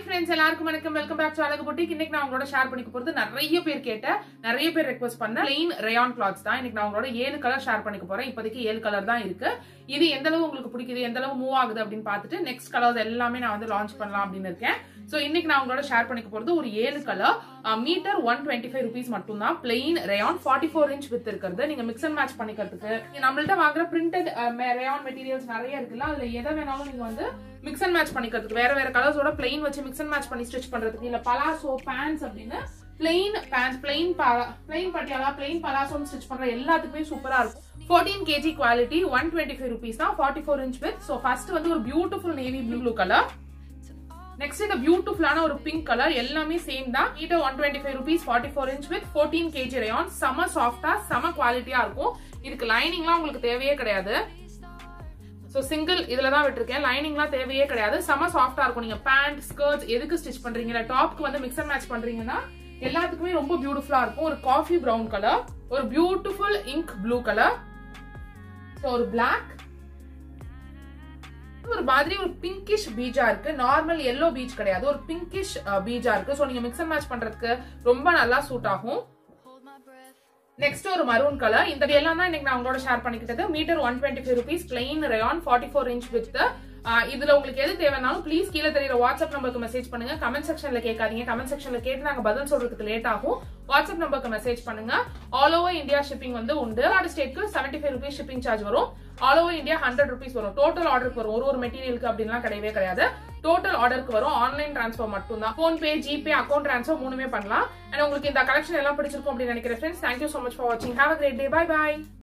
friends எல்லாருக்கும் வணக்கம் welcome back to Azhagu boutique இன்னைக்கு நான் உங்களோட ஷேர் பண்ணிக்க போறது நிறைய பேர் கேட்ட நிறைய பேர் ரெக்வஸ்ட் பண்ண பிளெயின் ரயான் கிளாத்ஸ் தான் இன்னைக்கு நான் உங்களோட ஏழு கலர் ஷேர் பண்ணிக்க போறேன் இப்போதைக்கு ஏழு கலர் தான் இருக்கு இது எந்த அளவு உங்களுக்கு பிடிக்குது எந்த அளவு மூவ் ஆகுது அப்படின்னு பார்த்துட்டு நெக்ஸ்ட் கலர்ஸ் எல்லாமே நான் வந்து லான்ச் பண்ணலாம் அப்படின்னு இருக்கேன் சோ இன்னைக்கு நான் உங்களோட ஷேர் பண்ணிக்க போறது ஒரு ஏழு colour metre one twenty five rupees மட்டும் தான் plain rayon forty four inch with இருக்கிறது நீங்க மிக்ஸ் அண்ட் மேட்ச் பண்ணிக்கிறதுக்கு நீங்க நம்மள்ட்ட வாங்குற பிரிண்டட் ரயான் மெட்டீரியல்ஸ் நிறைய இருக்குல்ல அதுல எதை வேணாலும் நீங்க வந்து மிக்ஸ் அண்ட் மேட்ச் பண்ணிக்கிறதுக்கு வேற வேற கலர்ஸோட பிளெயின் வச்சு மிக்ஸ் அண்ட் மேட்ச் பண்ணி ஸ்டிச் பண்றதுக்கு இல்ல பலாசோ பேண்ட்ஸ் அப்படின்னு plain pants plain plain Patiala plain பலாசோன்னு ஸ்டிச் பண்ற எல்லாத்துக்குமே சூப்பரா இருக்கும் fourteen KG quality one twenty five rupees தான் forty four inch with so first வந்து ஒரு beautiful navy blue colour next இந்த பியூட்டிஃபுல்லான ஒரு பிங்க் கலர் எல்லாமே சேம் தான் metre one twenty five rupees forty four inch with fourteen KG rayon செம சாஃப்டா செம குவாலிட்டியா இருக்கும் இதுக்கு லைனிங்லாம் உங்களுக்கு தேவையே கிடையாது ஸோ சிங்கிள் இதுல தான் விட்டுருக்கேன் லைனிங்லாம் தேவையே கிடையாது செம சாஃப்டா இருக்கும் நீங்க பேண்ட் ஸ்கர்ட்ஸ் எதுக்கு ஸ்டிச் பண்றீங்க இல்ல டாப்க்கு வந்து மிக்ஸ் அண்ட் மேட்ச் பண்றீங்கன்னா எல்லாத்துக்குமே ரொம்ப பியூட்டிஃபுல்லா இருக்கும் ஒரு காஃபி பிரவுன் கலர் ஒரு beautiful ink blue colour so ஒரு பிளாக் ஒரு மாதிரி ஒரு பிங்கிஷ் பீஜா இருக்கு நார்மல் எல்லோ பீச் கிடையாது ஒரு பிங்கிஷ் பீஜா இருக்கு ஸோ நீங்க மிக்ஸ் அண்ட் மேட்ச் பண்றதுக்கு ரொம்ப நல்லா சூட் ஆகும் நெக்ஸ்ட் ஒரு மரூன் கலர் இந்த எல்லாம் தான் இன்னைக்கு நான் உங்களோட ஷேர் பண்ணிக்கிட்டது metre one twenty five rupees plain rayon forty four inch with இதுல உங்களுக்கு எது தேவைனாலும் ப்ளீஸ் கீழே தெரியுற வாட்ஸ்அப் நம்பருக்கு மெசேஜ் பண்ணுங்க கமெண்ட் செக்ஷன்ல கேட்காதீங்க கமெண்ட் செக்ஷன்ல கேட்டு நாங்க பதில் சொல்றதுக்கு லேட் ஆகும் வாட்ஸ்அப் நம்பருக்கு மெசேஜ் பண்ணுங்க ஆல் ஓவர் இந்தியா ஷிப்பிங் வந்து உண்டு நாடு ஸ்டேட்க்கு seventy five rupees shipping charge வரும் all over India hundred rupees வரும் டோட்டல் ஆர்டருக்கு வரும் ஒரு ஒரு மெட்டீரியலுக்கு அப்படின்லாம் கிடையவே கிடையாது டோட்டல் ஆர்டருக்கு வரும் ஆன்லைன் டிரான்ஸ்ஃபர் மட்டும் தான் PhonePe GPay account transfer மூணுமே பண்ணலாம் அண்ட் உங்களுக்கு இந்த கலெக்ஷன் எல்லாம் பிடிச்சிருக்கும் அப்படின்னு நினைக்கிறேன் friends thank you so much for வாட்சிங் have a great day bye by